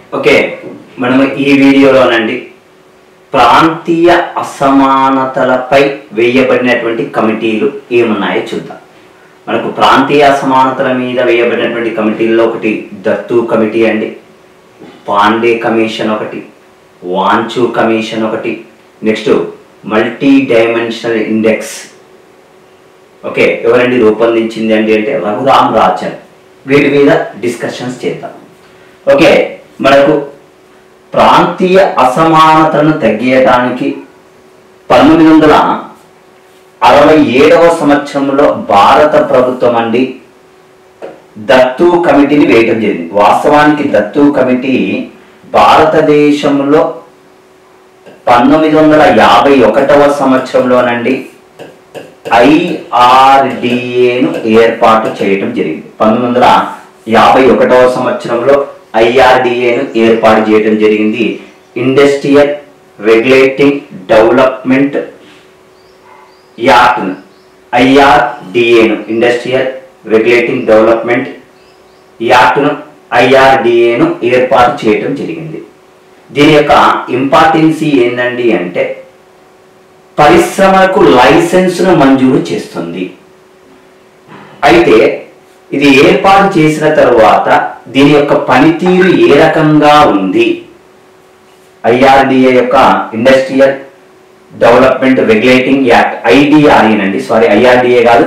okay మనం ఈ వీడియోలోనండి ప్రాంతీయ అసమానతలపై వేయబడినటువంటి కమిటీలు ఏమున్నాయో చూద్దాం మనకు ప్రాంతీయ అసమానతల మీద వేయబడినటువంటి కమిటీల్లో ఒకటి దత్తు కమిటీ అండి పాండే కమిషన్ ఒకటి వాంచు కమిషన్ ఒకటి next multi dimensional index okay ఎవరండి రూపొందించింది అండి అంటే రఘురామ్ రాజన్ వీటి మీద డిస్కషన్స్ చేద్దాం ఓకే మనకు ప్రాంతీయ అసమానతలను తగ్గించడానికి పంతొమ్మిది వందల అరవై ఏడవ సంవత్సరంలో భారత ప్రభుత్వం అండి దత్తు కమిటీని వేయటం జరిగింది వాస్తవానికి దత్తు కమిటీ భారతదేశంలో పంతొమ్మిది వందల యాభై ఒకటవ సంవత్సరంలోనండి ఐఆర్డిఏను ఏర్పాటు చేయటం జరిగింది పంతొమ్మిది వందల యాభై ఒకటవ సంవత్సరంలో ఐఆర్డిఏను ఏర్పాటు చేయడం జరిగింది ఇండస్ట్రియల్ రెగ్యులేటింగ్ డెవలప్మెంట్ యాక్ట్ ఐఆర్డిఏను ఇండస్ట్రియల్ రెగ్యులేటింగ్ డెవలప్మెంట్ యాక్ట్ను ఐఆర్డిఏను ఏర్పాటు చేయటం జరిగింది దీని యొక్క ఇంపార్టెన్సీ ఏందండి అంటే పరిశ్రమలకు లైసెన్సును మంజూరు చేస్తుంది అయితే ఇది ఏర్పాటు చేసిన తరువాత దీని యొక్క పనితీరు ఏ రకంగా ఉంది ఐఆర్డిఏ యొక్క industrial development regulating act IDRA అండి సారీ ఐఆర్డిఏ కాదు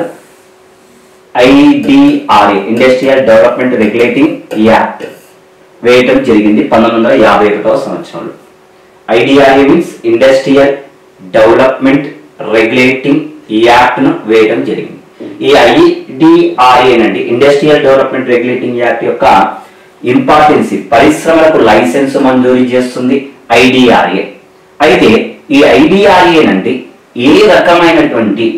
IDRA industrial development regulating act వేయటం జరిగింది పంతొమ్మిది వందల యాభై ఒకటవ సంవత్సరంలో IDRA means industrial development regulating యాక్ట్ను వేయడం జరిగింది ఈ ఐడిఆర్ఏ నండి ఇండస్ట్రియల్ డెవలప్మెంట్ రెగ్యులేటింగ్ యాక్ట్ యొక్క ఇంపార్టెన్స్ పరిశ్రమలకు లైసెన్స్ మంజూరు చేస్తుంది ఐడిఆర్ఏ అయితే ఈ ఐడిఆర్ఏ నండి ఏ రకమైనటువంటి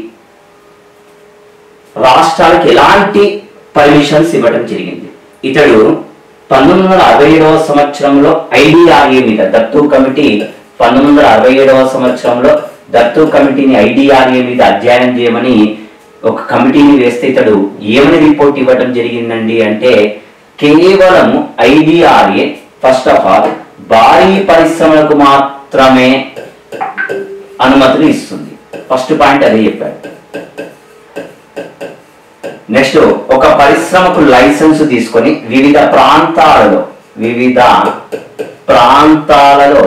రాష్ట్రాలకు ఎలాంటి పర్మిషన్స్ ఇవ్వడం జరిగింది ఇతడు పంతొమ్మిది వందల అరవై ఏడవ సంవత్సరంలో ఐడిఆర్ఏ మీద దత్తు కమిటీ పంతొమ్మిది వందల అరవై ఏడవ సంవత్సరంలో దత్తు కమిటీని ఐడిఆర్ఏ మీద అధ్యయనం చేయమని ఒక కమిటీని వేస్తే ఇతడు ఏమని రిపోర్ట్ ఇవ్వడం జరిగిందండి అంటే కేవలం ఐడిఆర్ఏ ఫస్ట్ ఆఫ్ ఆల్ భారీ పరిశ్రమలకు మాత్రమే అనుమతులు ఇస్తుంది ఫస్ట్ పాయింట్ అదే చెప్పాడు నెక్స్ట్ ఒక పరిశ్రమకు లైసెన్స్ తీసుకొని వివిధ ప్రాంతాలలో వివిధ ప్రాంతాలలో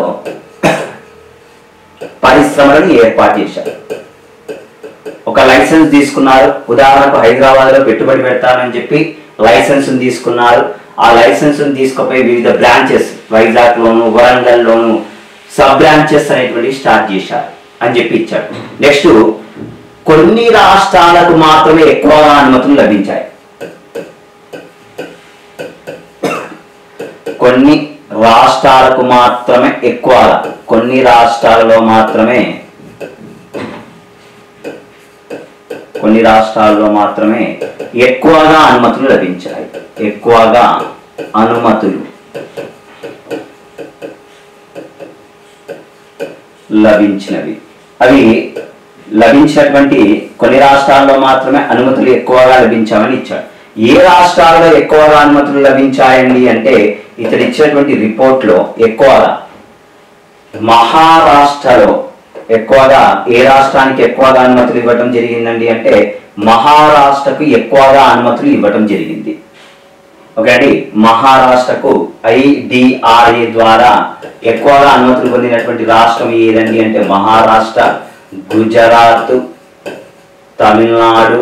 పరిశ్రమలను ఏర్పాటు చేశారు ఒక లైసెన్స్ తీసుకున్నారు ఉదాహరణకు హైదరాబాద్ లో పెట్టుబడి పెడతానని చెప్పి లైసెన్స్ తీసుకున్నారు ఆ లైసెన్స్ తీసుకుపోయి వివిధ బ్రాంచెస్ వైజాగ్ లోను వరంగల్ లోను సబ్ బ్రాంచెస్ అనేటువంటి స్టార్ట్ చేశారు అని చెప్పి ఇచ్చాడు నెక్స్ట్ కొన్ని రాష్ట్రాలకు మాత్రమే ఎక్కువగా అనుమతులు లభించాయి కొన్ని రాష్ట్రాలకు మాత్రమే ఎక్కువగా కొన్ని రాష్ట్రాలలో మాత్రమే కొన్ని రాష్ట్రాల్లో మాత్రమే ఎక్కువగా అనుమతులు లభించాయి ఎక్కువగా అనుమతులు లభించినవి అవి లభించినటువంటి కొన్ని రాష్ట్రాల్లో మాత్రమే అనుమతులు ఎక్కువగా లభించామని ఇచ్చాడు ఏ రాష్ట్రాల్లో ఎక్కువగా అనుమతులు లభించాయండి అంటే ఇతడు ఇచ్చినటువంటి రిపోర్ట్లో ఎక్కువగా మహారాష్ట్రలో ఎక్కువగా ఏ రాష్ట్రానికి ఎక్కువగా అనుమతులు ఇవ్వటం జరిగిందండి అంటే మహారాష్ట్రకు ఎక్కువగా అనుమతులు ఇవ్వటం జరిగింది ఓకే అండి మహారాష్ట్రకు ఐడిఆర్ఏ ద్వారా ఎక్కువగా అనుమతులు పొందినటువంటి రాష్ట్రం ఏదండి అంటే మహారాష్ట్ర గుజరాత్ తమిళనాడు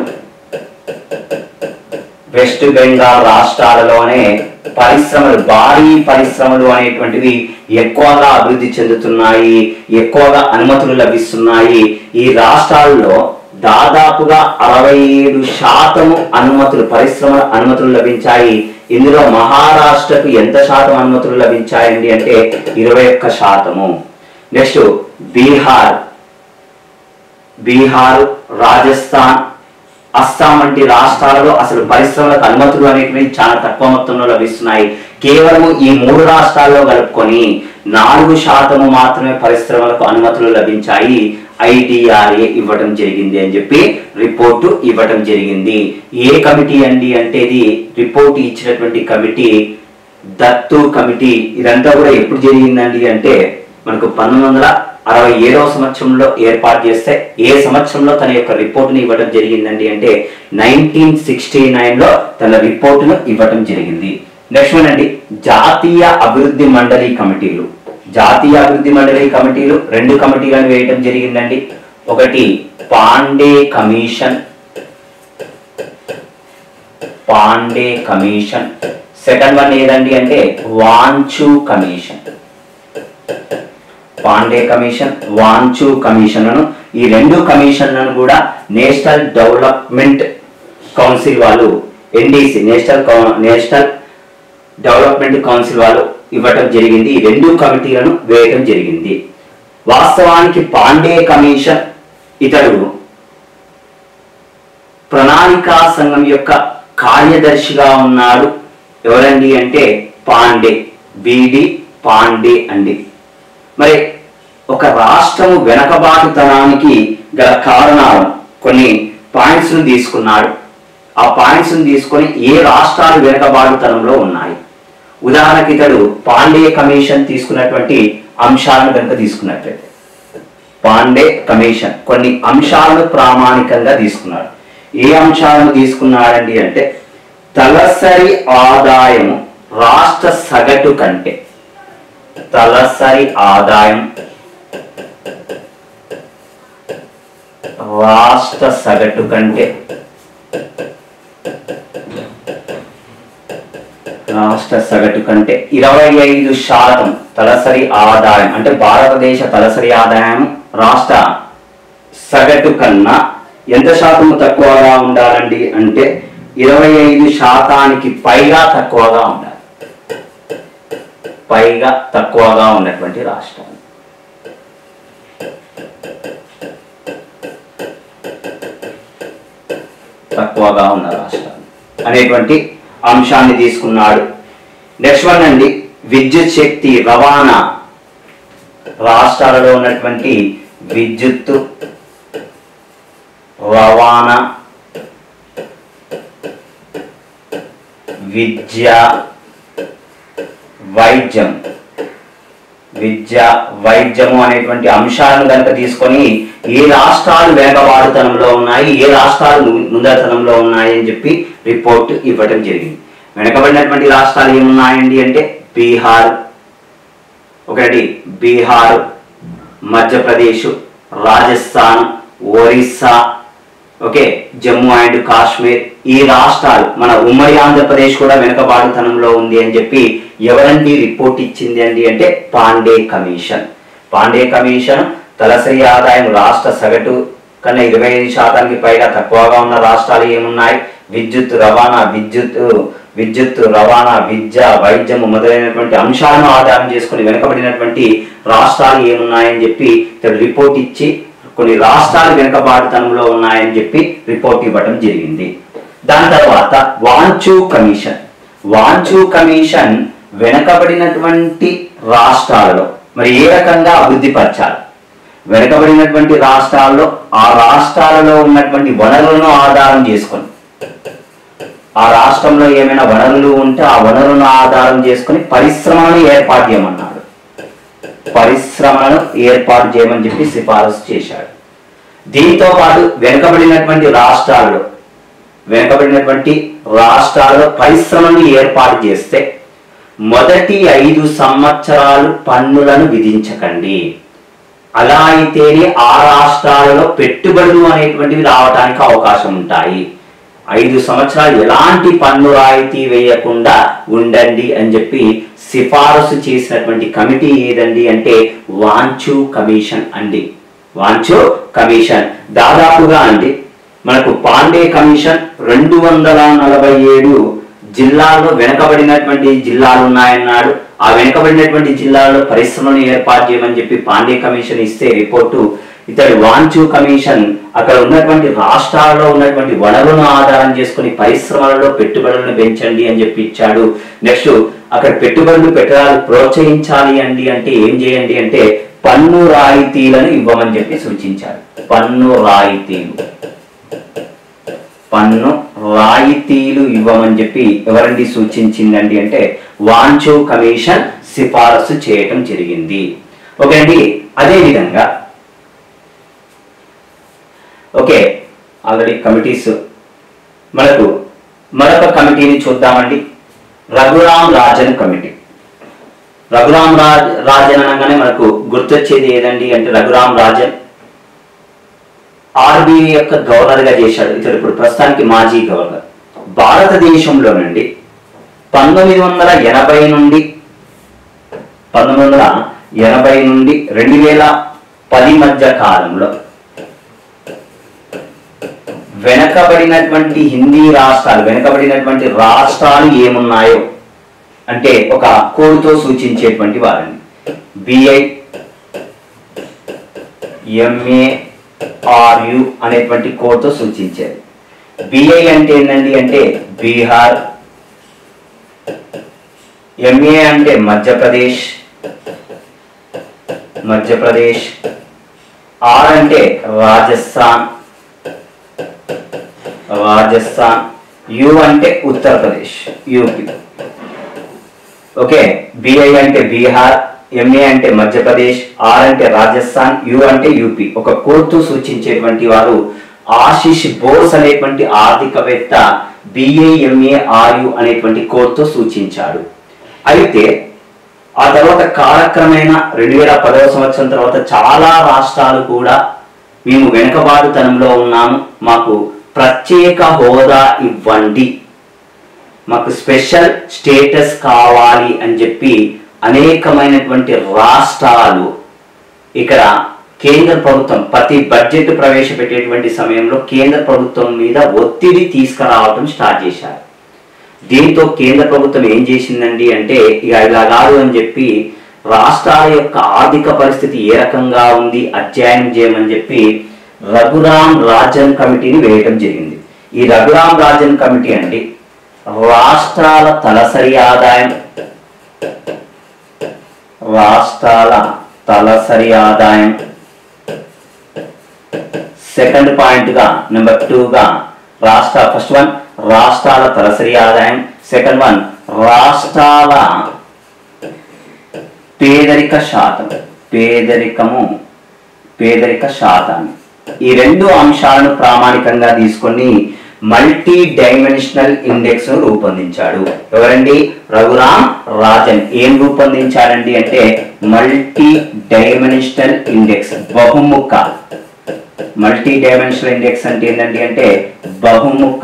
వెస్ట్ బెంగాల్ రాష్ట్రాలలోనే పరిశ్రమలు భారీ పరిశ్రమలు అనేటువంటివి ఎక్కువగా అభివృద్ధి చెందుతున్నాయి ఎక్కువగా అనుమతులు లభిస్తున్నాయి ఈ రాష్ట్రాల్లో దాదాపుగా అరవై ఏడు శాతము అనుమతులు పరిశ్రమల అనుమతులు లభించాయి ఇందులో మహారాష్ట్రకు ఎంత శాతం అనుమతులు లభించాయండి అంటే ఇరవై ఒక్క శాతము నెక్స్ట్ బీహార్ బీహార్ రాజస్థాన్ అస్సాం వంటి రాష్ట్రాలలో అసలు పరిశ్రమలకు అనుమతులు అనేటివి చాలా తక్కువ మొత్తంలో లభిస్తున్నాయి కేవలం ఈ మూడు రాష్ట్రాల్లో కలుపుకొని నాలుగు శాతము మాత్రమే పరిశ్రమలకు అనుమతులు లభించాయి ఐడిఆర్ఏ ఇవ్వడం జరిగింది అని చెప్పి రిపోర్టు ఇవ్వడం జరిగింది ఏ కమిటీ అండి అంటే ఇది రిపోర్ట్ ఇచ్చినటువంటి కమిటీ దత్తు కమిటీ ఇదంతా కూడా ఎప్పుడు జరిగిందండి అంటే మనకు పంతొమ్మిది వందల అరవై ఏడవ సంవత్సరంలో ఏర్పాటు చేస్తే ఏ సంవత్సరంలో తన యొక్క రిపోర్టును ఇవ్వడం జరిగిందండి అంటే నైన్టీన్ సిక్స్టీ నైన్లో తన రిపోర్టును ఇవ్వడం జరిగింది నెక్స్ట్ వన్ అండి జాతీయ అభివృద్ధి మండలి కమిటీలు జాతీయ అభివృద్ధి మండలి కమిటీలు రెండు కమిటీలను వేయటం జరిగిందండి ఒకటి Pande commission Pande commission second one ఏదండి అంటే వాంచు కమిషన్ పాండే కమిషన్ వాంచు కమిషన్లను ఈ రెండు కమిషన్లను కూడా నేషనల్ డెవలప్మెంట్ కౌన్సిల్ వాళ్ళు ఎన్డీసీ నేషనల్ కౌ- నేషనల్ డెవలప్మెంట్ కౌన్సిల్ వాళ్ళు ఇవ్వటం జరిగింది ఈ రెండు కమిటీలను వేయటం జరిగింది వాస్తవానికి పాండే కమిషన్ ఇతడు ప్రణాళికా సంఘం యొక్క కార్యదర్శిగా ఉన్నాడు ఎవరండి అంటే పాండే బిడి పాండే అండి మరి ఒక రాష్ట్రము వెనకబాటుతనానికి గల కారణాలను కొన్ని పాయింట్స్ ను తీసుకున్నాడు ఆ పాయింట్స్ ను తీసుకొని ఏ రాష్ట్రాలు వెనకబాటుతనంలో ఉన్నాయి ఉదాహరణకి ఇతడు పాండే కమిషన్ తీసుకున్నటువంటి అంశాలను కనుక తీసుకున్నట్లయితే పాండే కమిషన్ కొన్ని అంశాలను ప్రామాణికంగా తీసుకున్నాడు ఏ అంశాలను తీసుకున్నాడండి అంటే తలసరి ఆదాయము రాష్ట్ర సగటు కంటే తలసరి ఆదాయం రాష్ట్ర సగటు కంటే రాష్ట్ర సగటు కంటే ఇరవై ఐదు శాతం తలసరి ఆదాయం అంటే భారతదేశ తలసరి ఆదాయం రాష్ట్ర సగటు కన్నా ఎంత శాతం తక్కువగా ఉండాలండి అంటే ఇరవై ఐదు శాతానికి పైగా తక్కువగా ఉండాలి పైగా తక్కువగా ఉన్నటువంటి రాష్ట్రం తక్కువగా ఉన్న రాష్ట్రం అనేటువంటి అంశాన్ని తీసుకున్నాడు నెక్స్ట్ వన్ అండి విద్యుత్ శక్తి రవాణా రాష్ట్రాలలో ఉన్నటువంటి విద్యుత్తు రవాణా విద్య వైద్యం విద్య వైద్యము అనేటువంటి అంశాలను కనుక తీసుకొని ఏ రాష్ట్రాలు వెనకబాటుతనంలో ఉన్నాయి ఏ రాష్ట్రాలు ము- ముందరతనంలో ఉన్నాయి అని చెప్పి రిపోర్ట్ ఇవ్వడం జరిగింది వెనకబడినటువంటి రాష్ట్రాలు ఏమున్నాయండి అంటే బీహార్ ఒకటి బీహార్ మధ్యప్రదేశ్ రాజస్థాన్ ఒరిస్సా ఓకే జమ్మూ అండ్ కాశ్మీర్ ఈ రాష్ట్రాలు మన ఉమ్మడి ఆంధ్రప్రదేశ్ కూడా వెనుకబాటుతనంలో ఉంది అని చెప్పి ఎవరండి రిపోర్ట్ ఇచ్చింది అండి అంటే పాండే కమిషన్ పాండే కమిషన్ తలసరి ఆదాయం రాష్ట్ర సగటు కన్నా ఇరవై ఐదు శాతానికి పైగా తక్కువగా ఉన్న రాష్ట్రాలు ఏమున్నాయి విద్యుత్ రవాణా విద్యుత్ విద్యుత్ రవాణా విద్య వైద్యము మొదలైనటువంటి అంశాలను ఆధారం చేసుకుని వెనుకబడినటువంటి రాష్ట్రాలు ఏమున్నాయని చెప్పి ఇతడు రిపోర్ట్ ఇచ్చి కొన్ని రాష్ట్రాలు వెనుకబాటుతనంలో ఉన్నాయని చెప్పి రిపోర్ట్ ఇవ్వడం జరిగింది దాని తర్వాత వాంచు కమిషన్ వాంచు కమిషన్ వెనకబడినటువంటి రాష్ట్రాలలో మరి ఏ రకంగా అభివృద్ధి పరచాలి వెనకబడినటువంటి రాష్ట్రాల్లో ఆ రాష్ట్రాలలో ఉన్నటువంటి వనరులను ఆధారం చేసుకొని ఆ రాష్ట్రంలో ఏమైనా వనరులు ఉంటే ఆ వనరులను ఆధారం చేసుకొని పరిశ్రమలను ఏర్పాటు చేయమన్నాడు పరిశ్రమలను ఏర్పాటు చేయమని చెప్పి సిఫారసు చేశాడు దీంతో పాటు వెనుకబడినటువంటి రాష్ట్రాల్లో వెనుకబడినటువంటి రాష్ట్రాల్లో పరిశ్రమలను ఏర్పాటు చేస్తే మొదటి ఐదు సంవత్సరాలు పన్నులను విధించకండి అలా అయితేనే ఆ రాష్ట్రాలలో పెట్టుబడులు అనేటువంటివి రావడానికి అవకాశం ఉంటాయి ఐదు సంవత్సరాలు ఎలాంటి పన్ను రాయితీ వేయకుండా ఉండండి అని చెప్పి సిఫారసు చేసినటువంటి కమిటీ ఏదండి అంటే వాంచు కమిషన్ అండి వాంచు కమిషన్ దాదాపుగా అండి మనకు పాండే కమిషన్ రెండు వందల నలభై ఏడు జిల్లాల్లో వెనకబడినటువంటి జిల్లాలు ఉన్నాయన్నాడు ఆ వెనకబడినటువంటి జిల్లాల్లో పరిశ్రమను ఏర్పాటు చేయమని చెప్పి పాండే కమిషన్ ఇస్తే రిపోర్టు ఇతడు వాంచు కమిషన్ అక్కడ ఉన్నటువంటి రాష్ట్రాల్లో ఉన్నటువంటి వనరులను ఆధారం చేసుకుని పరిశ్రమలలో పెట్టుబడులను పెంచండి అని చెప్పి ఇచ్చాడు నెక్స్ట్ అక్కడ పెట్టుబడులు పెట్టాలి ప్రోత్సహించాలి అండి అంటే ఏం చేయండి అంటే పన్ను రాయితీలను ఇవ్వమని చెప్పి సూచించాడు పన్ను రాయితీలు పన్ను రాయితీలు ఇవ్వమని చెప్పి ఎవరండి సూచించిందండి అంటే వాంచు కమిషన్ సిఫారసు చేయటం జరిగింది ఓకే అండి అదే విధంగా ఓకే ఆల్రెడీ కమిటీస్ మనకు మరొక కమిటీని చూద్దామండి రఘురామ్ రాజన్ కమిటీ రఘురామ్ రాజ్ రాజన్ అనగానే మనకు గుర్తొచ్చేది ఏదండి అంటే రఘురామ్ రాజన్ ఆర్బీఐ యొక్క గవర్నర్ గా చేశాడు ఇతడు ఇప్పుడు ప్రస్తుతానికి మాజీ గవర్నర్ భారతదేశంలో నుండి పంతొమ్మిది వందల ఎనభై నుండి పంతొమ్మిది వందల ఎనభై నుండి రెండు వేల పది మధ్య కాలంలో వెనకబడినటువంటి హిందీ రాష్ట్రాలు వెనకబడినటువంటి రాష్ట్రాలు ఏమున్నాయో అంటే ఒక కోడ్తో సూచించేటువంటి వారండి బిఐ ఎంఏ ఆర్యు అనేటువంటి కోడ్తో సూచించారు బిఐ అంటే ఏంటండి అంటే బీహార్ ఎంఏ అంటే మధ్యప్రదేశ్ మధ్యప్రదేశ్ ఆర్ అంటే రాజస్థాన్ రాజస్థాన్ యు అంటే ఉత్తరప్రదేశ్ యూపీ ఓకే బిఐ అంటే బీహార్ ఎంఏ అంటే మధ్యప్రదేశ్ ఆర్ అంటే రాజస్థాన్ యు అంటే యూపీ ఒక కోర్టు సూచించేటువంటి వారు ఆశిష్ బోస్ అనేటువంటి ఆర్థికవేత్త బిఏ ఎంఏ ఆర్యు అనేటువంటి కోర్టు సూచించాడు అయితే ఆ తర్వాత కాలక్రమేణా రెండు వేల పదవ సంవత్సరం తర్వాత చాలా రాష్ట్రాలు కూడా మేము వెనుకబాటుతనంలో ఉన్నాము మాకు ప్రత్యేక హోదా ఇవ్వండి మాకు స్పెషల్ స్టేటస్ కావాలి అని చెప్పి అనేకమైనటువంటి రాష్ట్రాలు ఇక్కడ కేంద్ర ప్రభుత్వం ప్రతి బడ్జెట్ ప్రవేశపెట్టేటువంటి సమయంలో కేంద్ర ప్రభుత్వం మీద ఒత్తిడి తీసుకురావడం స్టార్ట్ చేశారు దీంతో కేంద్ర ప్రభుత్వం ఏం చేసిందండి అంటే ఇక ఇలా కాదు అని చెప్పి రాష్ట్రాల యొక్క ఆర్థిక పరిస్థితి ఏ రకంగా ఉంది అధ్యయనం చేయమని చెప్పి రఘురామ్ రాజన్ కమిటీని వేయటం జరిగింది ఈ రఘురామ్ రాజన్ కమిటీ అండి రాష్ట్రాల తలసరి ఆదాయం రాష్ట్రాల తలసరి ఆదాయం సెకండ్ పాయింట్ గా నెంబర్ టూ గా రాష్ట్ర ఫస్ట్ వన్ రాష్ట్రాల తలసరి ఆదాయం సెకండ్ వన్ రాష్ట్రాల పేదరిక శాతం పేదరికము పేదరిక శాతాన్ని ఈ రెండు అంశాలను ప్రామాణికంగా తీసుకొని మల్టీ డైమెన్షనల్ ఇండెక్స్ ను రూపొందించాడు ఎవరండి రఘురామ్ రాజన్ ఏం రూపొందించాడండి అంటే మల్టీ డైమెన్షనల్ ఇండెక్స్ బహుముఖ మల్టీ డైమెన్షనల్ ఇండెక్స్ అంటే ఏంటండి అంటే బహుముఖ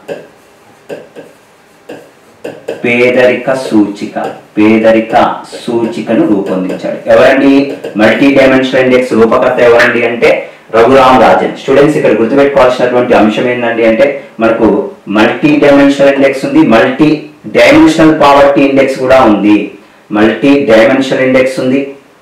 పేదరిక సూచిక పేదరిక సూచికను రూపొందించాడు ఎవరండి మల్టీ డైమెన్షనల్ ఇండెక్స్ రూపకర్త ఎవరండి అంటే రఘురామ్ రాజన్ స్టూడెంట్స్ ఇక్కడ గుర్తుపెట్టుకోవాల్సినటువంటి అంశం ఏంటండి అంటే మనకు మల్టీ డైమెన్షనల్ ఇండెక్స్ ఉంది మల్టీ డైమెన్షనల్ పావర్టీ ఇండెక్స్ కూడా ఉంది మల్టీ డైమెన్షనల్ ఇండెక్స్ ఉంది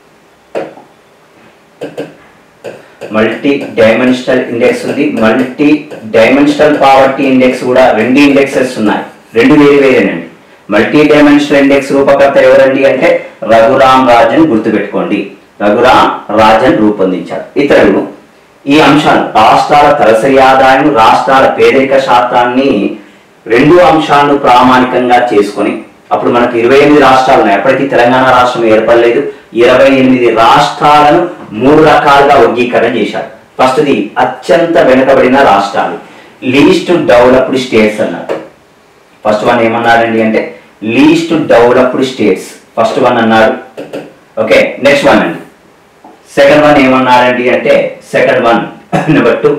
మల్టీ డైమెన్షనల్ ఇండెక్స్ ఉంది మల్టీ డైమెన్షనల్ పావర్టీ ఇండెక్స్ కూడా రెండు ఇండెక్సెస్ ఉన్నాయి రెండు వేరు వేరేనండి మల్టీ డైమెన్షనల్ ఇండెక్స్ రూపకర్త ఎవరండి అంటే రఘురామ్ రాజన్ గుర్తుపెట్టుకోండి రఘురామ్ రాజన్ రూపొందించాడు ఇతరులు ఈ అంశాలు రాష్ట్రాల తలసరి ఆదాయం రాష్ట్రాల పేదరిక శాతాన్ని రెండు అంశాలను ప్రామాణికంగా చేసుకొని అప్పుడు మనకు ఇరవై ఎనిమిది రాష్ట్రాలు ఉన్నాయి అప్పటికి తెలంగాణ రాష్ట్రం ఏర్పడలేదు ఇరవై ఎనిమిది రాష్ట్రాలను మూడు రకాలుగా వర్గీకరణ చేశారు ఫస్ట్ది అత్యంత వెనుకబడిన రాష్ట్రాలు లీస్ట్ డెవలప్డ్ స్టేట్స్ అన్నారు ఫస్ట్ వన్ ఏమన్నారండి అంటే least developed states first one అన్నారు ఓకే నెక్స్ట్ వన్ అండి సెకండ్ వన్ ఏమన్నారండి అంటే second one number two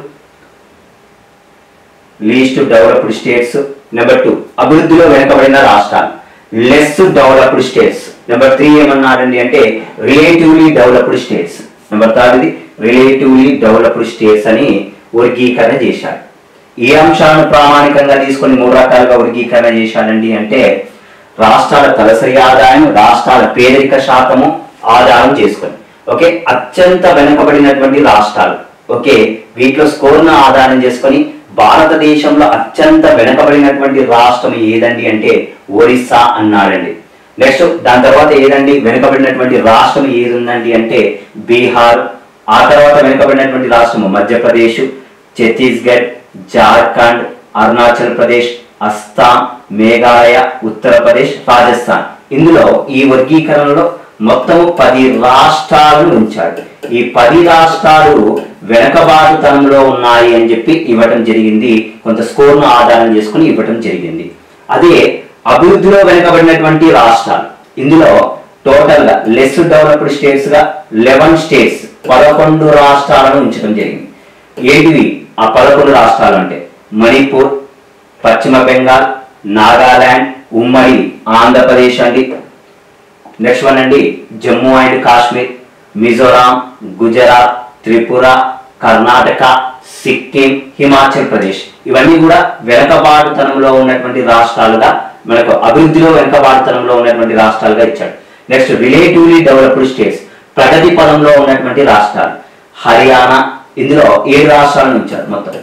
least developed states number two అభివృద్ధిలో వెనుకబడిన రాష్ట్రాలు less developed states number three ఏమన్నారండి అంటే relatively developed states number third ఇది రిలేటివ్లీ డెవలప్డ్ స్టేట్స్ అని వర్గీకరణ చేశారు ఏ అంశాలను ప్రామాణికంగా తీసుకొని మూడు రకాలుగా వర్గీకరణ చేశాడండి అంటే రాష్ట్రాల తలసరి ఆదాయం రాష్ట్రాల పేదరిక శాతము ఆధారం చేసుకొని ఓకే అత్యంత వెనుకబడినటువంటి రాష్ట్రాలు ఓకే వీటిలో స్కోర్ను ఆధారం చేసుకొని భారతదేశంలో అత్యంత వెనుకబడినటువంటి రాష్ట్రం ఏదండి అంటే ఒరిస్సా అన్నాడండి నెక్స్ట్ దాని తర్వాత ఏదండి వెనుకబడినటువంటి రాష్ట్రం ఏది ఉందండి అంటే బీహార్ ఆ తర్వాత వెనుకబడినటువంటి రాష్ట్రము మధ్యప్రదేశ్ ఛత్తీస్గఢ్ జార్ఖండ్ అరుణాచల్ ప్రదేశ్ అస్సాం మేఘాలయ ఉత్తరప్రదేశ్ రాజస్థాన్ ఇందులో ఈ వర్గీకరణలో మొత్తము పది రాష్ట్రాలను ఉంచాడు ఈ పది రాష్ట్రాలు వెనకబాటుతనంలో ఉన్నాయి అని చెప్పి ఇవ్వటం జరిగింది కొంత స్కోర్ను ఆధారం చేసుకుని ఇవ్వటం జరిగింది అదే అభివృద్ధిలో వెనుకబడినటువంటి రాష్ట్రాలు ఇందులో టోటల్ గా లెస్ డెవలప్డ్ స్టేట్స్ గా లెవెన్ స్టేట్స్ పదకొండు రాష్ట్రాలను ఉంచడం జరిగింది ఏంటివి ఆ పదకొండు రాష్ట్రాలు అంటే మణిపూర్ పశ్చిమ బెంగాల్ నాగాలాండ్ ఉమ్మడి ఆంధ్రప్రదేశ్ అండి నెక్స్ట్ వన్ అండి జమ్మూ అండ్ కాశ్మీర్ మిజోరాం గుజరాత్ త్రిపుర కర్ణాటక సిక్కిం హిమాచల్ ప్రదేశ్ ఇవన్నీ కూడా వెనకబాటుతనంలో ఉన్నటువంటి రాష్ట్రాలుగా మనకు అభివృద్ధిలో వెనకబాటుతనంలో ఉన్నటువంటి రాష్ట్రాలుగా ఇచ్చాడు నెక్స్ట్ రిలేటివ్లీ డెవలప్డ్ స్టేట్స్ ప్రగతి పదంలో ఉన్నటువంటి రాష్ట్రాలు హర్యానా ఇందులో ఏడు రాష్ట్రాలను ఉంచారు మొత్తం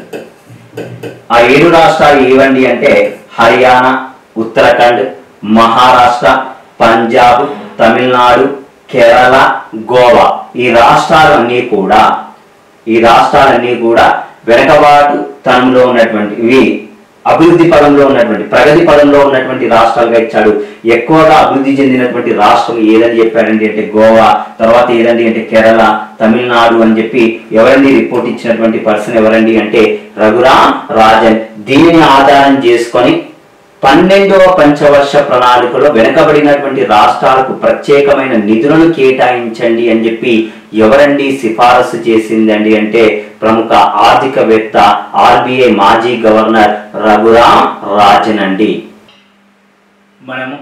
ఆ ఏడు రాష్ట్రాలు ఏవండి అంటే హర్యానా ఉత్తరాఖండ్ మహారాష్ట్ర పంజాబ్ తమిళనాడు కేరళ గోవా ఈ రాష్ట్రాలన్నీ కూడా ఈ రాష్ట్రాలన్నీ కూడా వెనకబాటు తనంలో ఉన్నటువంటి ఇవి అభివృద్ధి పదంలో ఉన్నటువంటి ప్రగతి పదంలో ఉన్నటువంటి రాష్ట్రాలుగా ఇచ్చాడు ఎక్కువగా అభివృద్ధి చెందినటువంటి రాష్ట్రం ఏదని చెప్పారండి అంటే గోవా తర్వాత ఏదండి అంటే కేరళ తమిళనాడు అని చెప్పి ఎవరండి రిపోర్ట్ ఇచ్చినటువంటి పర్సన్ ఎవరండి అంటే రఘురామ్ రాజన్ దీనిని ఆధారం చేసుకొని పన్నెండవ పంచవర్ష ప్రణాళికలో వెనుకబడినటువంటి రాష్ట్రాలకు ప్రత్యేకమైన నిధులను కేటాయించండి అని చెప్పి ఎవరండి సిఫారసు చేసిందండి అంటే ప్రముఖ ఆర్థికవేత్త ఆర్బీఐ మాజీ గవర్నర్ రఘురామ్ రాజన్ అండి మనము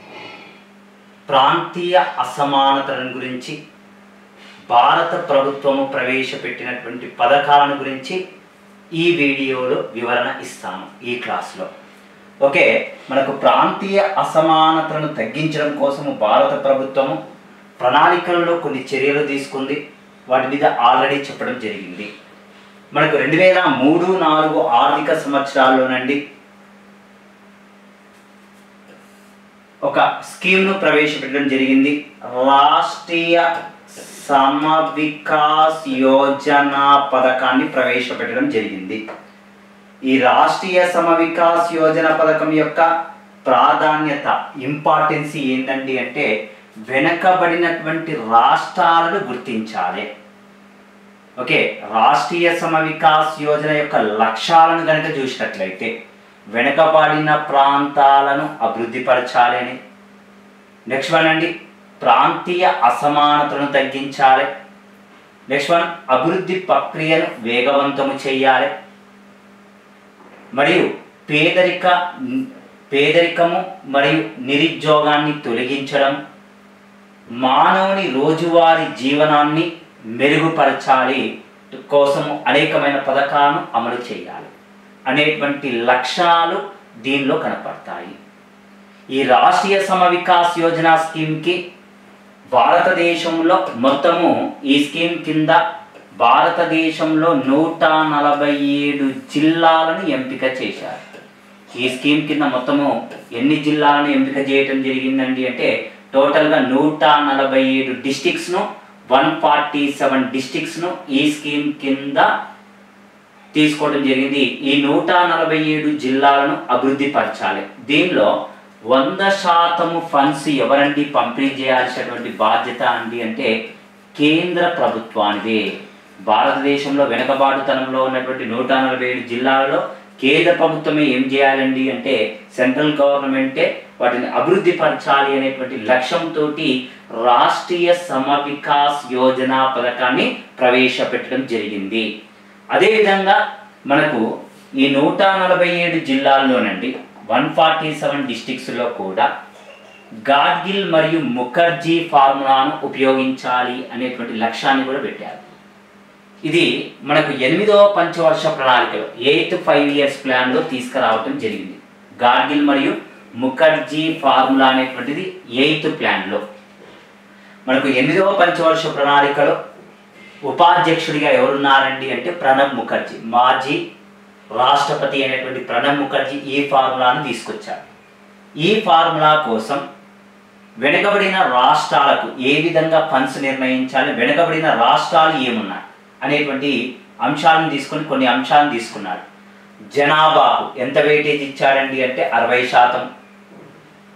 ప్రాంతీయ అసమానతలను గురించి భారత ప్రభుత్వము ప్రవేశపెట్టినటువంటి పథకాలను గురించి ఈ వీడియోలో వివరణ ఇస్తాను ఈ క్లాస్లో ఓకే మనకు ప్రాంతీయ అసమానతలను తగ్గించడం కోసము భారత ప్రభుత్వము ప్రణాళికలలో కొన్ని చర్యలు తీసుకుంది వాటి మీద ఆల్రెడీ చెప్పడం జరిగింది మనకు రెండు వేల మూడు నాలుగు ఆర్థిక సంవత్సరాల్లోనండి ఒక స్కీమ్ను ప్రవేశపెట్టడం జరిగింది రాష్ట్రీయ సమవికాస్ యోజన పథకాన్ని ప్రవేశపెట్టడం జరిగింది ఈ రాష్ట్రీయ సమవికాస్ యోజన పథకం యొక్క ప్రాధాన్యత ఇంపార్టెన్స్ ఏంటండి అంటే వెనకబడినటువంటి రాష్ట్రాలను గుర్తించాలి ఓకే రాష్ట్రీయ సమవికాస్ యోజన యొక్క లక్ష్యాలను కనుక చూసినట్లయితే వెనకబడిన ప్రాంతాలను అభివృద్ధిపరచాలి అని నెక్స్ట్ వన్ అండి ప్రాంతీయ అసమానతలను తగ్గించాలి నెక్స్ట్ వన్ అభివృద్ధి ప్రక్రియను వేగవంతము చేయాలి మరియు పేదరిక పేదరికము మరియు నిరుద్యోగాన్ని తొలగించడం మానవుని రోజువారీ జీవనాన్ని మెరుగుపరచాలి కోసము అనేకమైన పథకాలను అమలు చేయాలి అనేటువంటి లక్ష్యాలు దీనిలో కనపడతాయి ఈ రాష్ట్రీయ సమవికాస్ యోజన స్కీమ్కి భారతదేశంలో మొత్తము ఈ స్కీమ్ కింద భారతదేశంలో నూట నలభై ఏడు జిల్లాలను ఎంపిక చేశారు ఈ స్కీమ్ కింద మొత్తము ఎన్ని జిల్లాలను ఎంపిక చేయటం జరిగిందండి అంటే టోటల్గా నూట నలభై ఏడు డిస్టిక్స్ను వన్ ఫార్టీ సెవెన్ డిస్టిక్స్ను ఈ స్కీమ్ కింద తీసుకోవడం జరిగింది ఈ నూట నలభై ఏడు జిల్లాలను అభివృద్ధి పరచాలి దీనిలో వంద శాతము ఫండ్స్ ఎవరండి పంపిణీ చేయాల్సినటువంటి బాధ్యత అండి అంటే కేంద్ర ప్రభుత్వానిదే భారతదేశంలో వెనకబాటుతనంలో ఉన్నటువంటి నూట నలభై ఏడు జిల్లాలలో కేంద్ర ప్రభుత్వమే ఏం చేయాలండి అంటే సెంట్రల్ గవర్నమెంటే వాటిని అభివృద్ధి పరచాలి అనేటువంటి లక్ష్యంతో రాష్ట్రీయ సమవికాస్ యోజన పథకాన్ని ప్రవేశపెట్టడం జరిగింది అదేవిధంగా మనకు ఈ నూట నలభై ఏడు జిల్లాల్లోనండి వన్ ఫార్టీ సెవెన్ డిస్టిక్స్లో కూడా గాడ్గిల్ మరియు ముఖర్జీ ఫార్ములాను ఉపయోగించాలి అనేటువంటి లక్ష్యాన్ని కూడా పెట్టారు ఇది మనకు ఎనిమిదవ పంచవర్ష ప్రణాళికలో ఎయిత్ ఫైవ్ ఇయర్స్ ప్లాన్లో తీసుకురావటం జరిగింది గాడ్గిల్ మరియు ముఖర్జీ ఫార్ములా అనేటువంటిది ఎయిత్ ప్లాన్లో మనకు ఎనిమిదవ పంచవర్ష ప్రణాళికలో ఉపాధ్యక్షుడిగా ఎవరున్నారండి అంటే ప్రణబ్ ముఖర్జీ మాజీ రాష్ట్రపతి అయినటువంటి ప్రణబ్ ముఖర్జీ ఈ ఫార్ములాను తీసుకొచ్చారు ఈ ఫార్ములా కోసం వెనుకబడిన రాష్ట్రాలకు ఏ విధంగా ఫండ్స్ నిర్ణయించాలి వెనుకబడిన రాష్ట్రాలు ఏమున్నాయి అనేటువంటి అంశాలను తీసుకొని కొన్ని అంశాలను తీసుకున్నాడు జనాభాకు ఎంత వెయిటేజ్ ఇచ్చాడండి అంటే అరవై శాతం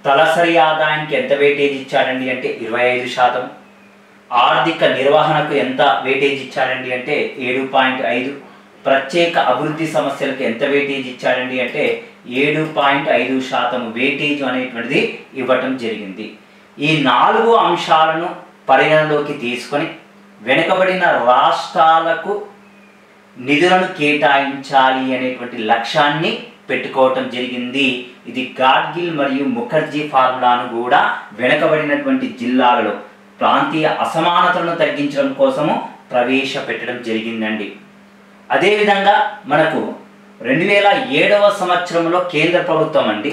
తలసరి ఆదాయానికి ఎంత వెయిటేజ్ ఇచ్చాడండి అంటే ఇరవై ఐదు శాతం ఆర్థిక నిర్వహణకు ఎంత వెయిటేజ్ ఇచ్చాడండి అంటే ఏడు పాయింట్ ఐదు ప్రత్యేక అభివృద్ధి సమస్యలకు ఎంత వెయిటేజ్ ఇచ్చాడండి అంటే ఏడు పాయింట్ ఐదు శాతం వెయిటేజ్ అనేటువంటిది ఇవ్వటం జరిగింది ఈ నాలుగు అంశాలను పరిగణలోకి తీసుకొని వెనుకబడిన రాష్ట్రాలకు నిధులను కేటాయించాలి అనేటువంటి లక్ష్యాన్ని పెట్టుకోవటం జరిగింది ఇది గాడ్గిల్ మరియు ముఖర్జీ ఫార్ములాను కూడా వెనుకబడినటువంటి జిల్లాలలో ప్రాంతీయ అసమానతలను తగ్గించడం కోసము ప్రవేశపెట్టడం జరిగిందండి అదేవిధంగా మనకు రెండు వేల ఏడవ సంవత్సరంలో కేంద్ర ప్రభుత్వం అండి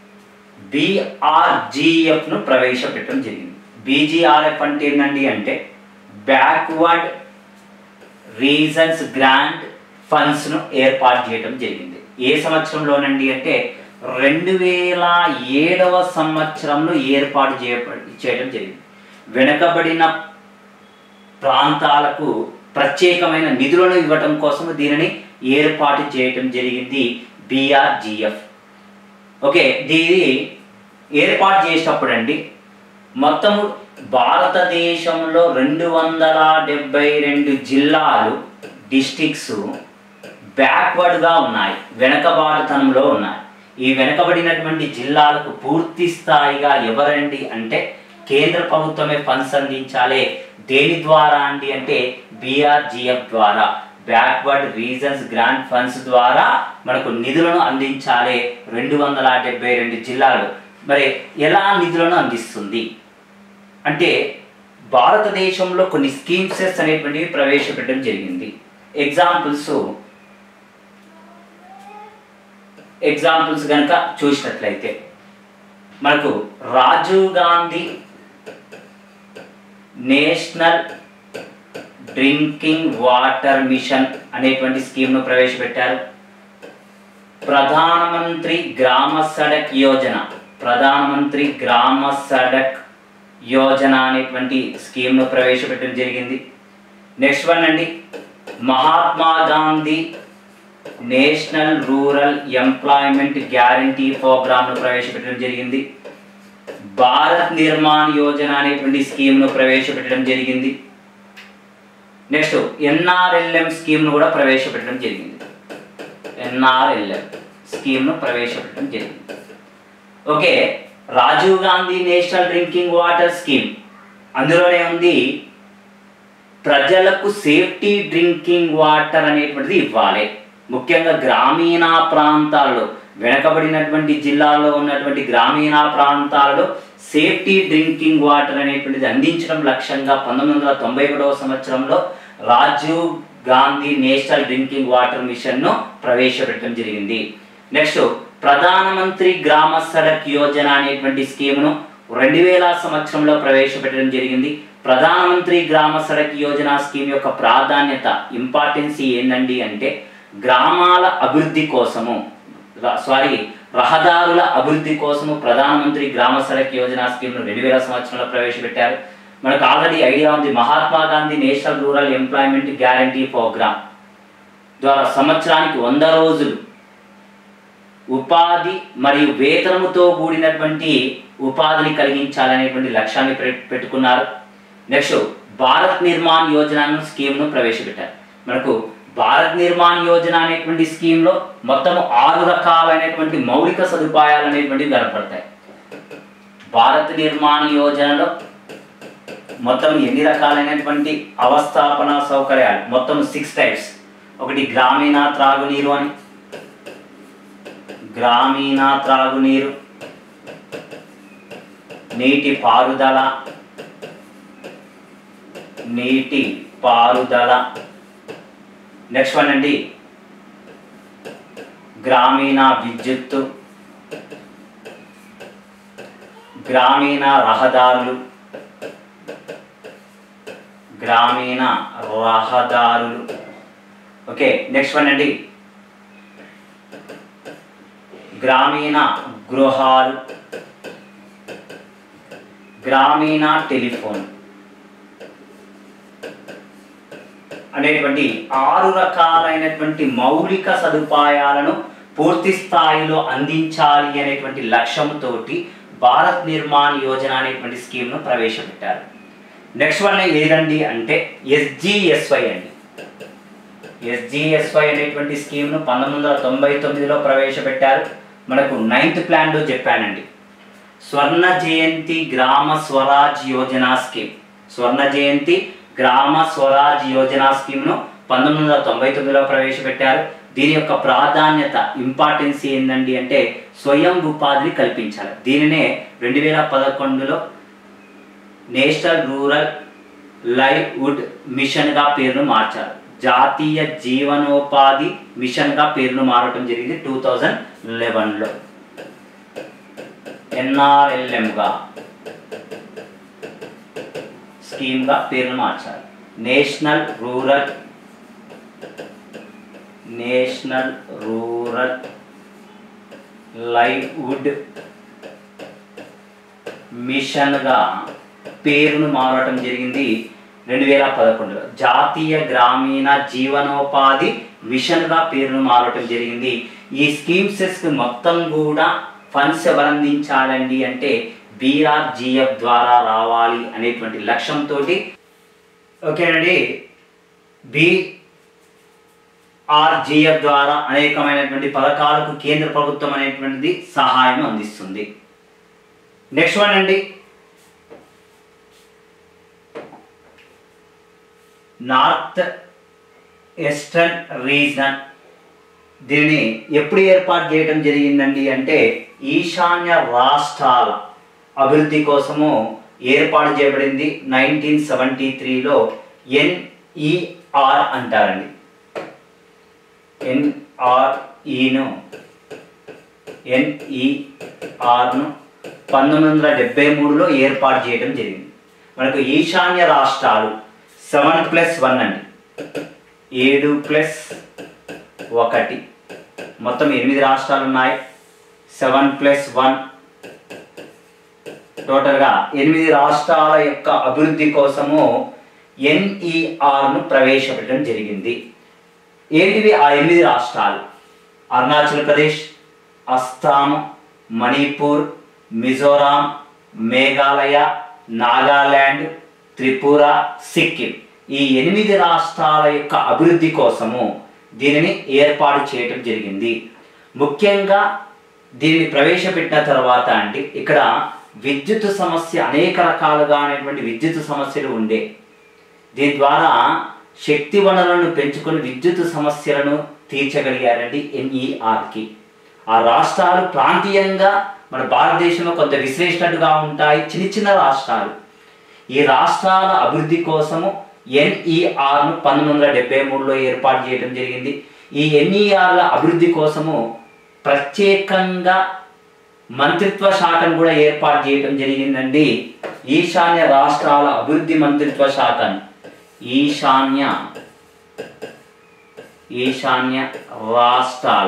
బీఆర్జీఎఫ్ను ప్రవేశపెట్టడం జరిగింది బీజీఆర్ఎఫ్ అంటే ఏంటండి అంటే బ్యాక్వర్డ్ రీజన్స్ గ్రాంట్ ఫండ్స్ను ఏర్పాటు చేయడం జరిగింది ఏ సంవత్సరంలోనండి అంటే రెండు వేల ఏడవ సంవత్సరంలో ఏర్పాటు చేయ చేయడం జరిగింది వెనుకబడిన ప్రాంతాలకు ప్రత్యేకమైన నిధులను ఇవ్వటం కోసం దీనిని ఏర్పాటు చేయటం జరిగింది బీఆర్జీఎఫ్ ఓకే దీని ఏర్పాటు చేసేటప్పుడు అండి మొత్తము భారతదేశంలో రెండు వందల డెబ్బై రెండు జిల్లాలు డిస్టిక్స్ బ్యాక్వర్డ్గా ఉన్నాయి వెనకబాటుతనంలో ఉన్నాయి ఈ వెనకబడినటువంటి జిల్లాలకు పూర్తి స్థాయిగా ఎవరండి అంటే కేంద్ర ప్రభుత్వమే ఫండ్స్ అందించాలి దేని ద్వారా అండి అంటే బీఆర్జీఎఫ్ ద్వారా బ్యాక్వర్డ్ రీజన్స్ గ్రాంట్ ఫండ్స్ ద్వారా మనకు నిధులను అందించాలి రెండు వందల డెబ్బై రెండు జిల్లాలు మరి ఎలా నిధులను అందిస్తుంది అంటే భారతదేశంలో కొన్ని స్కీమ్సెస్ అనేటువంటివి ప్రవేశపెట్టడం జరిగింది ఎగ్జాంపుల్స్ ఎగ్జాంపుల్స్ కనుక చూసినట్లయితే మనకు Rajiv Gandhi national drinking water mission అనేటువంటి స్కీమ్ను ప్రవేశపెట్టారు ప్రధానమంత్రి గ్రామ సడక్ యోజన ప్రధానమంత్రి గ్రామ సడక్ యోజన అనేటువంటి స్కీమ్ను ప్రవేశపెట్టడం జరిగింది నెక్స్ట్ వన్ అండి Mahatma Gandhi national rural employment guarantee ప్రోగ్రామ్ను ప్రవేశపెట్టడం జరిగింది భారత్ నిర్మాణ్ యోజన అనేటువంటి స్కీమ్ను ప్రవేశపెట్టడం జరిగింది నెక్స్ట్ ఎన్ఆర్ఎల్ఎం స్కీమ్ను కూడా ప్రవేశపెట్టడం జరిగింది ఎన్ఆర్ఎల్ఎం స్కీమ్ను ప్రవేశపెట్టడం జరిగింది okay Rajiv Gandhi national drinking water scheme అందులోనే ఉంది ప్రజలకు సేఫ్టీ డ్రింకింగ్ వాటర్ అనేటువంటిది ఇవ్వాలి ముఖ్యంగా గ్రామీణ ప్రాంతాల్లో వెనకబడినటువంటి జిల్లాల్లో ఉన్నటువంటి గ్రామీణ ప్రాంతాలలో సేఫ్టీ డ్రింకింగ్ వాటర్ అనేటువంటిది అందించడం లక్ష్యంగా పంతొమ్మిది వందల తొంభై ఒకటవ సంవత్సరంలో Rajiv Gandhi national drinking water మిషన్ను ప్రవేశపెట్టడం జరిగింది నెక్స్ట్ ప్రధానమంత్రి గ్రామ సడక్ యోజన అనేటువంటి స్కీమ్ను రెండు వేల సంవత్సరంలో ప్రవేశపెట్టడం జరిగింది ప్రధానమంత్రి గ్రామ సడక్ యోజన స్కీమ్ యొక్క ప్రాధాన్యత ఇంపార్టెన్సీ ఏంటండి అంటే గ్రామాల అభివృద్ధి కోసము ర- సారీ రహదారుల అభివృద్ధి కోసము ప్రధానమంత్రి గ్రామ సడక్ యోజన స్కీమ్ను రెండు వేల సంవత్సరంలో ప్రవేశపెట్టారు మనకు ఆల్రెడీ ఐడియా ఉంది Mahatma Gandhi national rural employment guarantee programme ద్వారా సంవత్సరానికి వంద రోజులు ఉపాధి మరియు వేతనముతో కూడినటువంటి ఉపాధిని కలిగించాలనేటువంటి లక్ష్యాన్ని పె- పెట్టుకున్నారు నెక్స్ట్ భారత్ నిర్మాణ్ యోజనను స్కీమ్ను ప్రవేశపెట్టారు మనకు భారత్ నిర్మాణ్ యోజన అనేటువంటి స్కీమ్లో మొత్తం ఆరు రకాలైనటువంటి మౌలిక సదుపాయాలు అనేటువంటివి కనపడతాయి భారత్ నిర్మాణ్ యోజనలో మొత్తం ఎన్ని రకాలైనటువంటి అవస్థాపన సౌకర్యాలు మొత్తం సిక్స్ టైప్స్ ఒకటి గ్రామీణ త్రాగునీరు అని గ్రామీణ త్రాగునీరు నీటి పారుదల నీటి పారుదల నెక్స్ట్ వన్ అండి గ్రామీణ విద్యుత్తు గ్రామీణ రహదారులు గ్రామీణ రహదారులు ఓకే నెక్స్ట్ వన్ అండి గ్రామీణ గృహాలు గ్రామీణ టెలిఫోన్ అనేటువంటి ఆరు రకాలైనటువంటి మౌలిక సదుపాయాలను పూర్తి స్థాయిలో అందించాలి అనేటువంటి లక్ష్యంతోటి భారత్ నిర్మాణ్ యోజన అనేటువంటి స్కీమ్ను ప్రవేశపెట్టారు నెక్స్ట్ వన్ ఏదండి అంటే ఎస్జిఎస్వై అండి ఎస్జిఎస్వై అనేటువంటి స్కీమ్ను పంతొమ్మిది వందల తొంభై తొమ్మిదిలో ప్రవేశపెట్టారు మనకు నైన్త్ ప్లాన్లో చెప్పానండి స్వర్ణ జయంతి గ్రామ స్వరాజ్ యోజన స్కీమ్ స్వర్ణ జయంతి గ్రామ స్వరాజ్ యోజన స్కీమ్ను పంతొమ్మిది వందల తొంభై తొమ్మిదిలో ప్రవేశపెట్టారు దీని యొక్క ప్రాధాన్యత ఇంపార్టెన్స్ ఏందండి అంటే స్వయం ఉపాధిని కల్పించాలి దీనినే రెండు వేల పదకొండులో నేషనల్ రూరల్ లైవ్వుడ్ మిషన్గా పేరును మార్చారు జాతీయ జీవనోపాధి మిషన్గా పేరును మారటం జరిగింది టూ థౌజండ్ లెవెన్లో ఎన్ఆర్ఎల్ఎంగా స్కీమ్గా పేరును మార్చారు national rural national rural livelihood మిషన్గా పేరును మారటం జరిగింది రెండు వేల పదకొండులో జాతీయ గ్రామీణ జీవనోపాధి మిషన్గా పేరును మారటం జరిగింది ఈ స్కీమ్సెస్ మొత్తం కూడా ఫండ్స్ ఎవరు అందించాలండి అంటే బీఆర్జీఎఫ్ ద్వారా రావాలి అనేటువంటి లక్ష్యంతో ఓకేనండి బి ఆర్జీఎఫ్ ద్వారా అనేకమైనటువంటి పథకాలకు కేంద్ర ప్రభుత్వం అనేటువంటిది సహాయం అందిస్తుంది నెక్స్ట్ వన్ అండి నార్త్ వెస్టర్న్ రీజన్ దీనిని ఎప్పుడు ఏర్పాటు చేయడం జరిగిందండి అంటే ఈశాన్య రాష్ట్రాల అభివృద్ధి కోసము ఏర్పాటు చేయబడింది నైన్టీన్ సెవెంటీ త్రీలో ఎన్ఈఆర్ అంటారండి ఎన్ఆర్ఈను ఎన్ఈఆర్ను పంతొమ్మిది వందల డెబ్బై మూడులో ఏర్పాటు చేయడం జరిగింది మనకు ఈశాన్య రాష్ట్రాలు సెవెన్ ప్లస్ వన్ అండి ఏడు ప్లస్ ఒకటి మొత్తం ఎనిమిది రాష్ట్రాలు ఉన్నాయి సెవెన్ ప్లస్ వన్ టోటల్గా ఎనిమిది రాష్ట్రాల యొక్క అభివృద్ధి కోసము ఎన్ఈఆర్ను ప్రవేశపెట్టడం జరిగింది ఏంటివి ఆ ఎనిమిది రాష్ట్రాలు అరుణాచల్ ప్రదేశ్ అస్సాం మణిపూర్ మిజోరాం మేఘాలయ నాగాల్యాండ్ త్రిపుర సిక్కిం ఈ ఎనిమిది రాష్ట్రాల యొక్క అభివృద్ధి కోసము దీనిని ఏర్పాటు చేయటం జరిగింది ముఖ్యంగా దీనిని ప్రవేశపెట్టిన తర్వాత అంటే ఇక్కడ విద్యుత్ సమస్య అనేక రకాలుగా అనేటువంటి విద్యుత్ సమస్యలు ఉండే దీని ద్వారా శక్తి వనరులను పెంచుకొని విద్యుత్ సమస్యలను తీర్చగలిగారండి ఎన్ఈఆర్కి ఆ రాష్ట్రాలు ప్రాంతీయంగా మన భారతదేశంలో కొంత విశ్లేషణగా ఉంటాయి చిన్న చిన్న రాష్ట్రాలు ఈ రాష్ట్రాల అభివృద్ధి కోసము ఎన్ఈఆర్ను పంతొమ్మిది వందల డెబ్బై మూడులో ఏర్పాటు చేయడం జరిగింది ఈ ఎన్ఈఆర్ల అభివృద్ధి కోసము ప్రత్యేకంగా మంత్రిత్వ శాఖను కూడా ఏర్పాటు చేయడం జరిగిందండి ఈశాన్య రాష్ట్రాల అభివృద్ధి మంత్రిత్వ శాఖను ఈశాన్య ఈశాన్య రాష్ట్రాల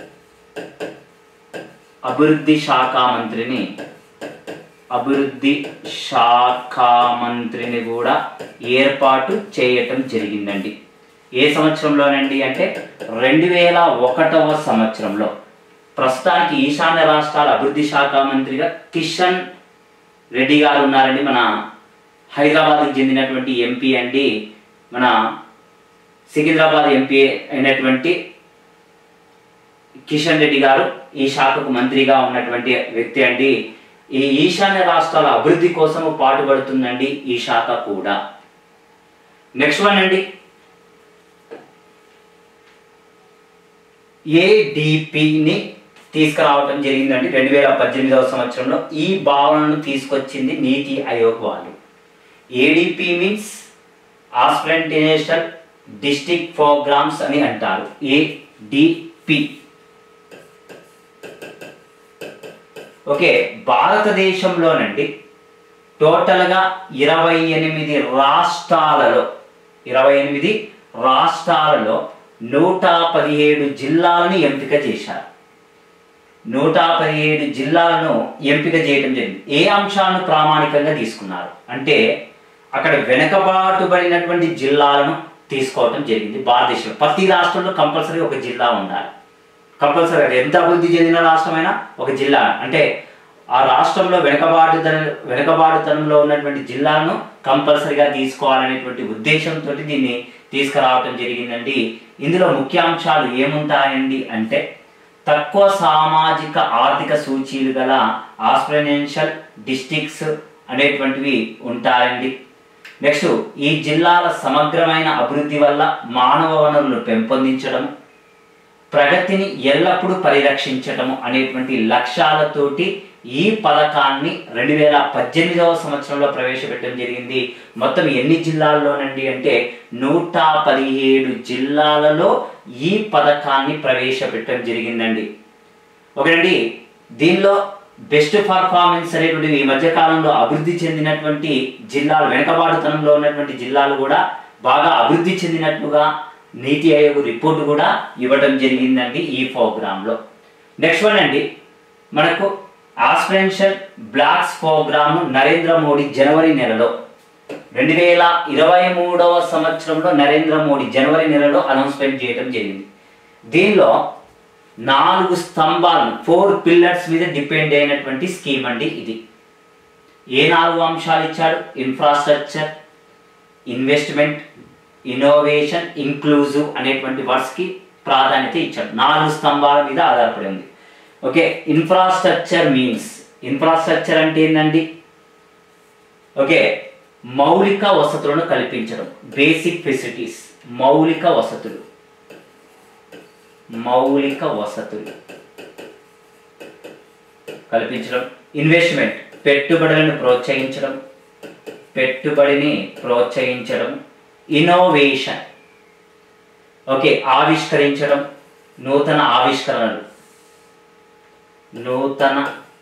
అభివృద్ధి శాఖ మంత్రిని అభివృద్ధి శాఖ మంత్రిని కూడా ఏర్పాటు చేయటం జరిగిందండి ఏ సంవత్సరంలోనండి అంటే రెండు వేల ఒకటవ సంవత్సరంలో ప్రస్తుతానికి ఈశాన్య రాష్ట్రాల అభివృద్ధి శాఖ మంత్రిగా కిషన్ రెడ్డి గారు ఉన్నారండి మన హైదరాబాద్కి చెందినటువంటి ఎంపీ అండి మన సికింద్రాబాద్ ఎంపీ అయినటువంటి కిషన్ రెడ్డి గారు ఈ శాఖకు మంత్రిగా ఉన్నటువంటి వ్యక్తి అండి ఈ ఈశాన్య రాష్ట్రాల అభివృద్ధి కోసము పాటుపడుతుందండి ఈ శాఖ కూడా నెక్స్ట్ వన్ అండి ఏడిపిని తీసుకురావటం జరిగిందండి రెండు వేల పద్దెనిమిదవ సంవత్సరంలో ఈ భావనను తీసుకొచ్చింది నీతి ఆయోగ్ వాళ్ళు ADP means aspirant national district programmes అని అంటారు ఏడిపి ఓకే భారతదేశంలోనండి టోటల్గా ఇరవై ఎనిమిది రాష్ట్రాలలో ఇరవై ఎనిమిది రాష్ట్రాలలో నూట పదిహేడు జిల్లాలను ఎంపిక చేశారు నూట పదిహేడు జిల్లాలను ఎంపిక చేయడం జరిగింది ఏ అంశాలను ప్రామాణికంగా తీసుకున్నారు అంటే అక్కడ వెనుకబాటుబడినటువంటి జిల్లాలను తీసుకోవడం జరిగింది భారతదేశంలో ప్రతి రాష్ట్రంలో కంపల్సరీ ఒక జిల్లా ఉండాలి కంపల్సరీ అది ఎంత అభివృద్ధి చెందిన రాష్ట్రమైనా ఒక జిల్లా అంటే ఆ రాష్ట్రంలో వెనుకబాటుతన వెనుకబాటుతనంలో ఉన్నటువంటి జిల్లాలను కంపల్సరిగా తీసుకోవాలనేటువంటి ఉద్దేశంతో దీన్ని తీసుకురావటం జరిగిందండి ఇందులో ముఖ్యాంశాలు ఏముంటాయండి అంటే తక్కువ సామాజిక ఆర్థిక సూచీలు గల ఆస్పిరెన్షియల్ డిస్టిక్స్ అనేటువంటివి ఉంటాయండి నెక్స్ట్ ఈ జిల్లాల సమగ్రమైన అభివృద్ధి వల్ల మానవ వనరులను పెంపొందించడం ప్రగతిని ఎల్లప్పుడూ పరిరక్షించటము అనేటువంటి లక్ష్యాలతోటి ఈ పథకాన్ని రెండు వేల పద్దెనిమిదవ సంవత్సరంలో ప్రవేశపెట్టడం జరిగింది మొత్తం ఎన్ని జిల్లాల్లోనండి అంటే నూట పదిహేడు జిల్లాలలో ఈ పథకాన్ని ప్రవేశపెట్టడం జరిగిందండి ఒకటండి దీనిలో బెస్ట్ పర్ఫార్మెన్స్ అనేటువంటి ఈ మధ్య కాలంలో అభివృద్ధి చెందినటువంటి జిల్లాలు వెనుకబాటుతనంలో ఉన్నటువంటి జిల్లాలు కూడా బాగా అభివృద్ధి చెందినట్లుగా నీతి ఆయోగ్ రిపోర్ట్ కూడా ఇవ్వడం జరిగిందండి ఈ ప్రోగ్రాంలో నెక్స్ట్ వన్ అండి మనకు aspirational blocks programme Narendra Modi జనవరి నెలలో రెండు వేల ఇరవై మూడవ సంవత్సరంలో నరేంద్ర మోడీ జనవరి నెలలో అనౌన్స్మెంట్ చేయడం జరిగింది దీనిలో నాలుగు స్తంభాలను ఫోర్ పిల్లర్స్ మీద డిపెండ్ అయినటువంటి స్కీమ్ అండి ఇది ఏ నాలుగు అంశాలు ఇచ్చాడు ఇన్ఫ్రాస్ట్రక్చర్ ఇన్వెస్ట్మెంట్ ఇన్నోవేషన్ ఇంక్లూజివ్ అనేటువంటి వర్డ్స్కి ప్రాధాన్యత ఇచ్చాడు నాలుగు స్తంభాల మీద ఆధారపడి ఉంది ఓకే ఇన్ఫ్రాస్ట్రక్చర్ మీన్స్ ఇన్ఫ్రాస్ట్రక్చర్ అంటే ఏంటండి ఓకే మౌలిక వసతులను కల్పించడం బేసిక్ ఫెసిలిటీస్ మౌలిక వసతులు మౌలిక వసతులు కల్పించడం ఇన్వెస్ట్మెంట్ పెట్టుబడులను ప్రోత్సహించడం పెట్టుబడిని ప్రోత్సహించడం ఇన్నోవేషన్ ఓకే ఆవిష్కరించడం నూతన ఆవిష్కరణలు నూతన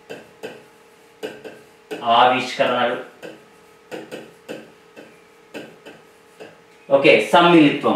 ఆవిష్కరణలు ఓకే సమ్మిళిత్వం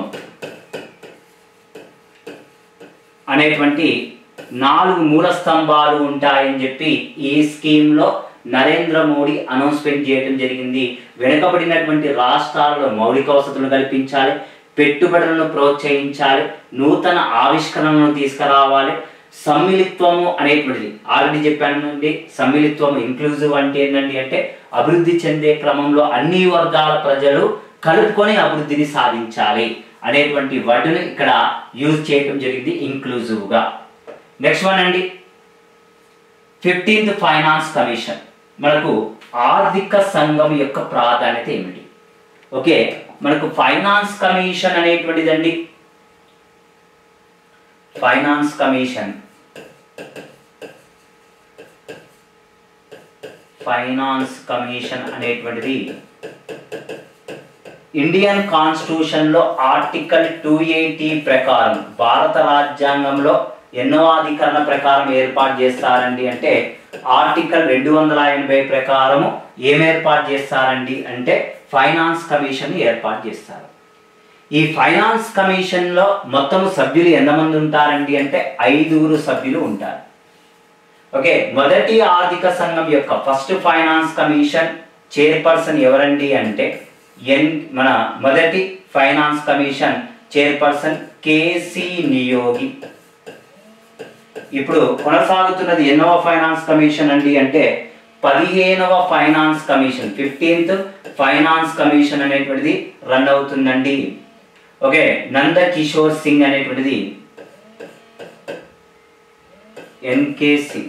అనేటువంటి నాలుగు మూల స్తంభాలు ఉంటాయని చెప్పి ఈ స్కీమ్లో నరేంద్ర మోడీ అనౌన్స్మెంట్ చేయడం జరిగింది వెనుకబడినటువంటి రాష్ట్రాల్లో మౌలిక వసతులు కల్పించాలి పెట్టుబడులను ప్రోత్సహించాలి నూతన ఆవిష్కరణలను తీసుకురావాలి సమ్మిళిత్వము అనేటువంటిది ఆల్రెడీ చెప్పానండి సమ్మిళిత్వము ఇంక్లూజివ్ అంటే ఏంటండి అంటే అభివృద్ధి చెందే క్రమంలో అన్ని వర్గాల ప్రజలు కలుపుకొని అభివృద్ధిని సాధించాలి అనేటువంటి వర్డ్ని ఇక్కడ యూజ్ చేయడం జరిగింది ఇంక్లూజివ్గా నెక్స్ట్ వన్ అండి ఫిఫ్టీన్త్ ఫైనాన్స్ కమిషన్ మనకు ఆర్థిక సంఘం యొక్క ప్రాధాన్యత ఏమిటి ఓకే మనకు ఫైనాన్స్ కమిషన్ అనేటువంటిదండి ఫైనాన్స్ కమిషన్ ఫైనాన్స్ కమిషన్ అనేటువంటిది ఇండియన్ కాన్స్టిట్యూషన్ లో ఆర్టికల్ టూ ఎయిటీ ప్రకారం భారత రాజ్యాంగంలో ఎన్నో అధికరణ ప్రకారం ఏర్పాటు చేస్తారండి అంటే ఆర్టికల్ రెండు వందల ఎనభై ప్రకారము ఏం ఏర్పాటు చేస్తారండి అంటే ఫైనాన్స్ కమిషన్ ఏర్పాటు చేస్తారు ఈ ఫైనాన్స్ కమిషన్ లో మొత్తం సభ్యులు ఎంతమంది ఉంటారండి అంటే ఐదుగురు సభ్యులు ఉంటారు ఓకే మొదటి ఆర్థిక సంఘం యొక్క ఫస్ట్ ఫైనాన్స్ కమిషన్ చైర్పర్సన్ ఎవరండి అంటే ఎన్ మన మొదటి ఫైనాన్స్ కమిషన్ చైర్పర్సన్ కేసి నియోగి ఇప్పుడు కొనసాగుతున్నది ఎన్నవ ఫైనాన్స్ కమిషన్ అండి అంటే పదిహేనవ finance commission fifteenth finance commission అనేటువంటిది రన్ అవుతుందండి ఓకే నంద కిషోర్ సింగ్ అనేటువంటిది ఎన్కే సింగ్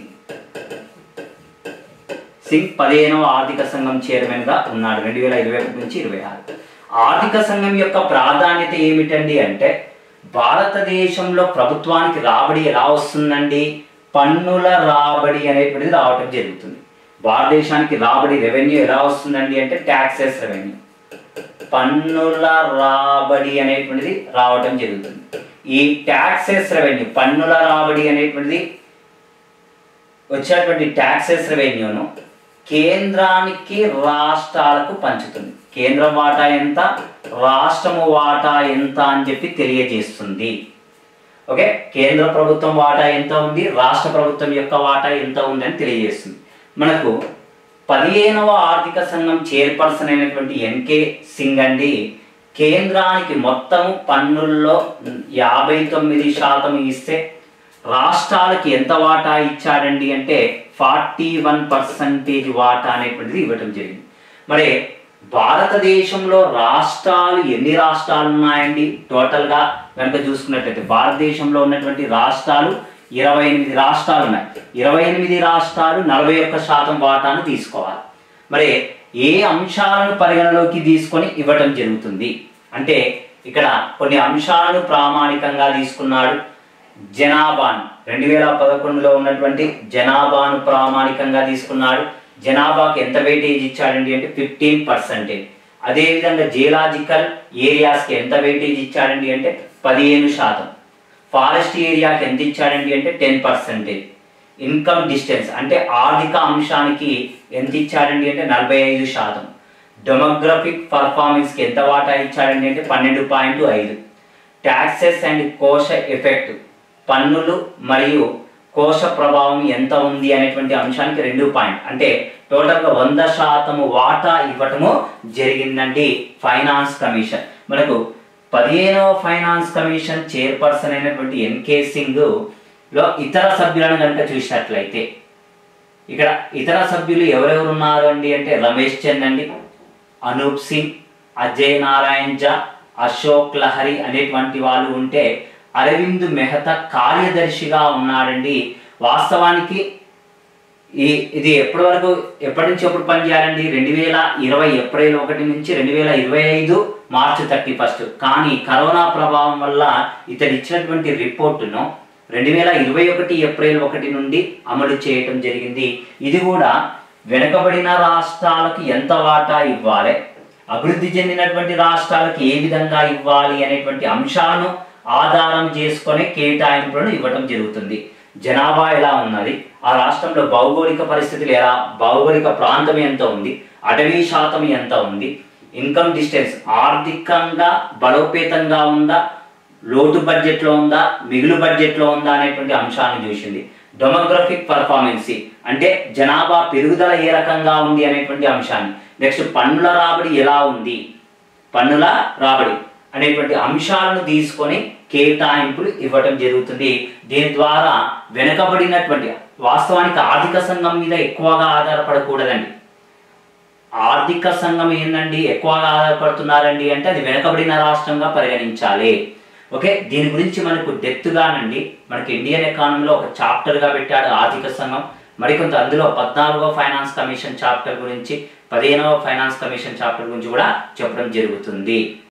సింగ్ పదిహేనవ ఆర్థిక సంఘం చైర్మన్ గా ఉన్నాడు రెండు వేల ఇరవై ఒకటి నుంచి ఇరవై ఆరు ఆర్థిక సంఘం యొక్క ప్రాధాన్యత ఏమిటండి అంటే భారతదేశంలో ప్రభుత్వానికి రాబడి ఎలా వస్తుందండి పన్నుల రాబడి అనేటువంటిది రావటం జరుగుతుంది భారతదేశానికి రాబడి రెవెన్యూ ఎలా వస్తుందండి అంటే ట్యాక్సెస్ రెవెన్యూ పన్నుల రాబడి అనేటువంటిది రావటం జరుగుతుంది ఈ ట్యాక్సెస్ రెవెన్యూ పన్నుల రాబడి అనేటువంటిది వచ్చేటువంటి ట్యాక్సెస్ రెవెన్యూను కేంద్రానికి రాష్ట్రాలకు పంచుతుంది కేంద్రం వాటా ఎంత రాష్ట్రము వాటా ఎంత అని చెప్పి తెలియజేస్తుంది ఓకే కేంద్ర ప్రభుత్వం వాటా ఎంత ఉంది రాష్ట్ర ప్రభుత్వం యొక్క వాటా ఎంత ఉంది అని తెలియజేస్తుంది మనకు పదిహేనవ ఆర్థిక సంఘం చైర్పర్సన్ అయినటువంటి ఎన్కే సింగ్ అండి కేంద్రానికి మొత్తం పన్నుల్లో యాభై తొమ్మిది శాతం ఇస్తే రాష్ట్రాలకి ఎంత వాటా ఇచ్చాడండి అంటే ఫార్టీ వన్ పర్సంటేజ్ వాటా అనేటువంటిది ఇవ్వటం జరిగింది మరి భారతదేశంలో రాష్ట్రాలు ఎన్ని రాష్ట్రాలు ఉన్నాయండి టోటల్గా కనుక చూసుకున్నట్లయితే భారతదేశంలో ఉన్నటువంటి రాష్ట్రాలు ఇరవై ఎనిమిది రాష్ట్రాలు ఉన్నాయి ఇరవై ఎనిమిది రాష్ట్రాలు నలభై ఒక్క శాతం వాటాను తీసుకోవాలి మరి ఏ అంశాలను పరిగణలోకి తీసుకొని ఇవ్వటం జరుగుతుంది అంటే ఇక్కడ కొన్ని అంశాలను ప్రామాణికంగా తీసుకున్నాడు జనాభాను రెండు వేల పదకొండులో ఉన్నటువంటి జనాభాను ప్రామాణికంగా తీసుకున్నాడు జనాభాకి ఎంత వెయిటేజ్ ఇచ్చాడండి అంటే ఫిఫ్టీన్ పర్సెంటేజ్ అదేవిధంగా జియలాజికల్ ఏరియాస్కి ఎంత వెయిటేజ్ ఇచ్చాడండి అంటే పదిహేను శాతం ఫారెస్ట్ ఏరియాకి ఎంత ఇచ్చాడండి అంటే టెన్ పర్సెంటేజ్ ఇన్కమ్ డిస్టెన్స్ అంటే ఆర్థిక అంశానికి ఎంత ఇచ్చాడండి అంటే నలభై ఐదు శాతం డెమోగ్రఫిక్ పర్ఫార్మెన్స్కి ఎంత వాటా ఇచ్చాడండి అంటే పన్నెండు పాయింట్ ఐదు ట్యాక్సెస్ అండ్ కోశ ఎఫెక్ట్ పన్నులు మరియు కోశ ప్రభావం ఎంత ఉంది అనేటువంటి అంశానికి రెండు పాయింట్ అంటే టోటల్గా వంద శాతము వాటా ఇవ్వటము జరిగిందండి ఫైనాన్స్ కమిషన్ మనకు పదిహేనవ ఫైనాన్స్ కమిషన్ చైర్పర్సన్ అయినటువంటి ఎన్కే సింగ్ లో ఇతర సభ్యులను కనుక చూసినట్లయితే ఇక్కడ ఇతర సభ్యులు ఎవరెవరు ఉన్నారు అండి అంటే రమేష్ చంద్ అండి అనూప్ సింగ్ అజయ్ నారాయణ్ జా అశోక్ లహరి అనేటువంటి వాళ్ళు ఉంటే అరవింద్ మెహతా కార్యదర్శిగా ఉన్నాడండి వాస్తవానికి ఈ ఇది ఎప్పటి వరకు ఎప్పటి నుంచి ఎప్పుడు పనిచేయాలండి రెండు వేల ఇరవై ఏప్రిల్ ఒకటి నుంచి రెండు వేల ఇరవై ఐదు మార్చి థర్టీ ఫస్ట్ కానీ కరోనా ప్రభావం వల్ల ఇతడు ఇచ్చినటువంటి రిపోర్టును రెండు వేల ఇరవై ఒకటి ఏప్రిల్ ఒకటి నుండి అమలు చేయటం జరిగింది ఇది కూడా వెనుకబడిన రాష్ట్రాలకు ఎంత వాటా ఇవ్వాలి అభివృద్ధి చెందినటువంటి రాష్ట్రాలకు ఏ విధంగా ఇవ్వాలి అనేటువంటి అంశాలను ఆధారం చేసుకొని కేటాయింపులను ఇవ్వటం జరుగుతుంది జనాభా ఎలా ఉన్నది ఆ రాష్ట్రంలో భౌగోళిక పరిస్థితులు ఎలా భౌగోళిక ప్రాంతం ఎంత ఉంది అటవీ శాతం ఎంత ఉంది ఇన్కమ్ డిస్టెన్స్ ఆర్థికంగా బలోపేతంగా ఉందా లోటు బడ్జెట్లో ఉందా మిగులు బడ్జెట్లో ఉందా అనేటువంటి అంశాన్ని చూసింది డెమోగ్రఫిక్ పర్ఫార్మెన్సీ అంటే జనాభా పెరుగుదల ఏ రకంగా ఉంది అనేటువంటి అంశాన్ని నెక్స్ట్ పన్నుల రాబడి ఎలా ఉంది పన్నుల రాబడి అనేటువంటి అంశాలను తీసుకొని కేటాయింపులు ఇవ్వటం జరుగుతుంది దీని ద్వారా వెనుకబడినటువంటి వాస్తవానికి ఆర్థిక సంఘం మీద ఎక్కువగా ఆధారపడకూడదండి ఆర్థిక సంఘం ఏందండి ఎక్కువగా ఆధారపడుతున్నారండి అంటే అది వెనుకబడిన రాష్ట్రంగా పరిగణించాలి ఓకే దీని గురించి మనకు డెప్త్గానండి మనకి ఇండియన్ ఎకానమీలో ఒక చాప్టర్గా పెట్టాడు ఆర్థిక సంఘం మరికొంత అందులో పద్నాలుగో ఫైనాన్స్ కమిషన్ చాప్టర్ గురించి పదిహేనవ ఫైనాన్స్ కమిషన్ చాప్టర్ గురించి కూడా చెప్పడం జరుగుతుంది